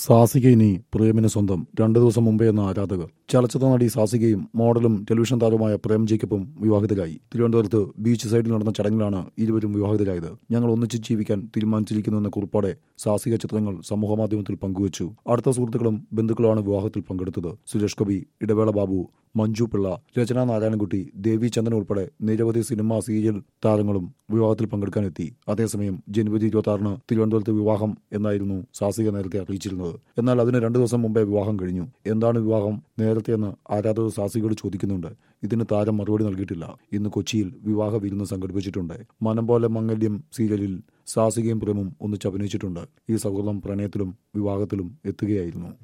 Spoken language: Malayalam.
സാസിക ഇനി പ്രേമിന് സ്വന്തം രണ്ടു ദിവസം മുമ്പേ എന്ന ആരാധകർ ചലച്ചിത്ര നടി സാസികയും മോഡലും ടെലിവിഷൻ താരവുമായ പ്രേം ജേക്കബും വിവാഹിതരായി തിരുവനന്തപുരത്ത് ബീച്ച് സൈഡിൽ നടന്ന ചടങ്ങിലാണ് ഇരുവരും വിവാഹിതരായത് ഞങ്ങൾ ഒന്നിച്ച് ജീവിക്കാൻ തീരുമാനിച്ചിരിക്കുന്നുവെന്ന കുറിപ്പോടെ സാസിക ചിത്രങ്ങൾ സമൂഹമാധ്യമത്തിൽ പങ്കുവച്ചു അടുത്ത സുഹൃത്തുക്കളും ബന്ധുക്കളുമാണ് വിവാഹത്തിൽ പങ്കെടുത്തത് സുരേഷ് ഗോപി ഇടവേള ബാബു മഞ്ജു പിള്ള രചന നാരായണൻകുട്ടി ദേവി ചന്ദ്രൻ ഉൾപ്പെടെ നിരവധി സിനിമ സീരിയൽ താരങ്ങളും വിവാഹത്തിൽ പങ്കെടുക്കാനെത്തി അതേസമയം ജനുവരി ഇരുപത്തി ആറിന് തിരുവനന്തപുരത്ത് വിവാഹം എന്നായിരുന്നു സാസിക നേരത്തെ അറിയിച്ചിരുന്നത് എന്നാൽ അതിന് രണ്ടു ദിവസം മുമ്പേ വിവാഹം കഴിഞ്ഞു എന്താണ് വിവാഹം നേരത്തെയെന്ന് ആരാധകർ സാസികയോട് ചോദിക്കുന്നുണ്ട് ഇതിന് താരം മറുപടി നൽകിയിട്ടില്ല ഇന്ന് കൊച്ചിയിൽ വിവാഹ വിരുന്ന് സംഘടിപ്പിച്ചിട്ടുണ്ട് മനം പോലെ മംഗല്യം സീരിയലിൽ സാസികയും പ്രേമും ഒന്നിച്ച് അഭിനയിച്ചിട്ടുണ്ട് ഈ സൗഹൃദം പ്രണയത്തിലും വിവാഹത്തിലും എത്തുകയായിരുന്നു